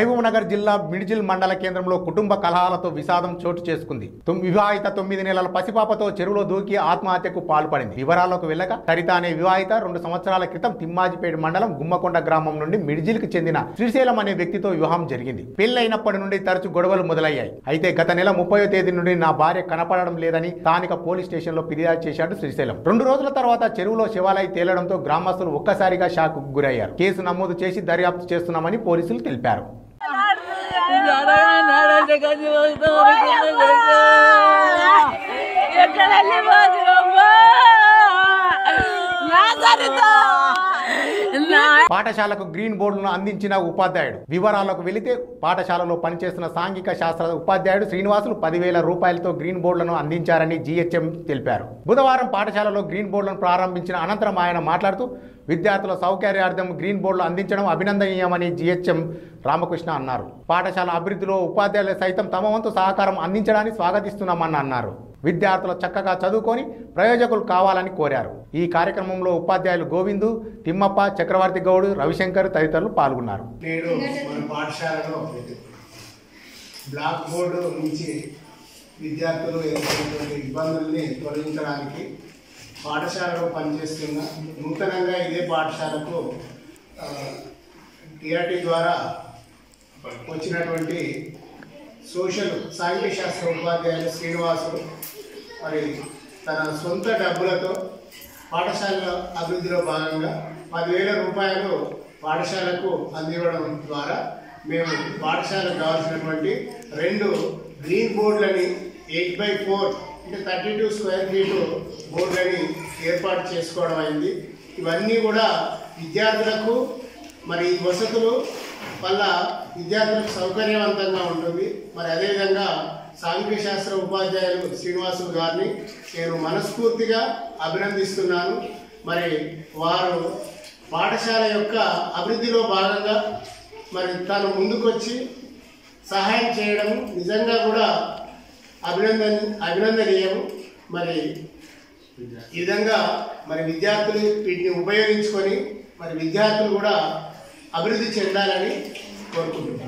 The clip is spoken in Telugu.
మహబూబ్ నగర్ జిల్లా మిడ్జిల్ మండల కేంద్రంలో కుటుంబ కలహాలతో విషాదం చోటు చేసుకుంది తొమ్- వివాహిత తొమ్మిది నెలల పసిపాపతో చెరువులో దూకి ఆత్మహత్యకు పాల్పడింది వివరాల్లోకి వెళ్ళక సరిత అనే వివాహిత రెండు సంవత్సరాల క్రితం తిమ్మాజిపేట మండలం గుమ్మకొండ గ్రామం నుండి మిడ్జిల్కి చెందిన శ్రీశైలం అనే వ్యక్తితో వివాహం జరిగింది పెళ్లైనప్పటి నుండి తరచు గొడవలు మొదలయ్యాయి అయితే గత నెల ముప్పై తేదీ నుండి నా భార్య కనపడడం లేదని స్థానిక పోలీస్ స్టేషన్ లో ఫిర్యాదు చేశాడు శ్రీశైలం రెండు రోజుల తర్వాత చెరువులో శివాలయ తేలడంతో గ్రామస్తులు ఒక్కసారిగా షాక్ గురయ్యారు కేసు నమోదు చేసి దర్యాప్తు చేస్తున్నామని పోలీసులు తెలిపారు ఎక్కడ వెళ్ళిపోతున్నామ్మా నా సరిత నా పాఠశాలకు గ్రీన్ బోర్డులను అందించిన ఉపాధ్యాయుడు వివరాలకు వెళితే పాఠశాలలో పనిచేస్తున్న సాంఘిక శాస్త్ర ఉపాధ్యాయుడు శ్రీనివాసులు పదివేల రూపాయలతో గ్రీన్ బోర్డులను అందించారని జీహెచ్ఎం తెలిపారు బుధవారం పాఠశాలలో గ్రీన్ బోర్డులను ప్రారంభించిన అనంతరం ఆయన మాట్లాడుతూ విద్యార్థుల సౌకర్యార్థం గ్రీన్ బోర్డులు అందించడం అభినందనీయమని జీహెచ్ఎం రామకృష్ణ అన్నారు పాఠశాల అభివృద్ధిలో ఉపాధ్యాయులు సైతం తమ వంతు సహకారం అందించడాన్ని స్వాగతిస్తున్నామని అన్నారు విద్యార్థులు చక్కగా చదువుకొని ప్రయోజకులు కావాలని కోరారు ఈ కార్యక్రమంలో ఉపాధ్యాయులు గోవిందు తిమ్మప్ప చక్రవర్తి గౌడ్ రవిశంకర్ తదితరులు పాల్గొన్నారు నేడు మన పాఠశాలలో బ్లాక్ బోర్డు నుంచి విద్యార్థులు ఎదుర్కొన్నటువంటి ఇబ్బందుల్ని తొలగించడానికి పాఠశాలలో పనిచేస్తున్న నూతనంగా ఇదే పాఠశాలకు టీఆర్టీ ద్వారా వచ్చినటువంటి సోషల్ సాంఘిక శాస్త్ర ఉపాధ్యాయులు శ్రీనివాసులు మరి తన సొంత డబ్బులతో పాఠశాల అభివృద్ధిలో భాగంగా పదివేల రూపాయలు పాఠశాలకు అందివ్వడం ద్వారా మేము పాఠశాలకు కావాల్సినటువంటి రెండు గ్రీన్ బోర్డులని ఎయిట్ బై ఫోర్ అంటే థర్టీ టూ స్క్వేర్ ఫీటు బోర్డులని ఏర్పాటు చేసుకోవడం అయింది ఇవన్నీ కూడా విద్యార్థులకు మరి ఈ వసతులు వల్ల విద్యార్థులకు సౌకర్యవంతంగా ఉంటుంది మరి అదేవిధంగా సాంఘిక శాస్త్ర ఉపాధ్యాయులు శ్రీనివాసులు గారిని నేను మనస్ఫూర్తిగా అభినందిస్తున్నాను మరి వారు పాఠశాల యొక్క అభివృద్ధిలో భాగంగా మరి తను ముందుకొచ్చి సహాయం చేయడం నిజంగా కూడా అభినందన అభినందనీయం మరి ఈ విధంగా మరి విద్యార్థులు వీటిని ఉపయోగించుకొని మరి విద్యార్థులు కూడా అభివృద్ధి చెందాలని కోరుకుంటున్నాను